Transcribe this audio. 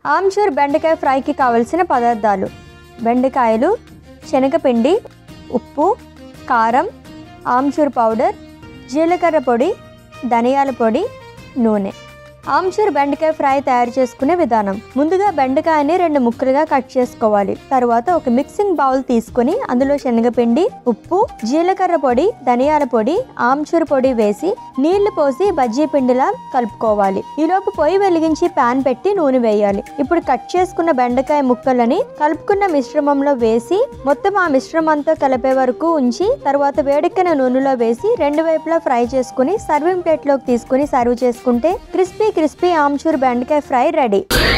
ఆమ్చూర్ బెండకాయ ఫ్రైకి కావలసిన పదార్థాలు బెండకాయలు శనగపిండి ఉప్పు కారం ఆమ్చూర్ పౌడర్ జీలకర్ర పొడి ధనియాల పొడి నూనె ఆమ్చూర్ బెండకాయ ఫ్రై తయారు చేసుకునే విధానం ముందుగా బెండకాయని రెండు ముక్కలుగా కట్ చేసుకోవాలి తర్వాత ఒక మిక్సింగ్ బౌల్ తీసుకొని అందులో శనగపిండి ఉప్పు జీలకర్ర పొడి ధనియాల పొడి ఆమ్చూర్ పొడి వేసి నీళ్లు పోసి బజ్జీ పిండిలా కలుపుకోవాలి ఈలోపు పొయ్యి వెలిగించి పాన్ పెట్టి నూనె వేయాలి ఇప్పుడు కట్ చేసుకున్న బెండకాయ ముక్కలని కలుపుకున్న మిశ్రమంలో వేసి మొత్తం ఆ మిశ్రమంతో కలిపే వరకు ఉంచి తర్వాత వేడెక్కిన నూనెలో వేసి రెండు వైపులా ఫ్రై చేసుకుని సర్వింగ్ ప్లేట్లోకి తీసుకుని సర్వ్ చేసుకుంటే క్రిస్పీ క్రిస్పీ ఆమ్చూర్ బెండకాయ ఫ్రై రెడీ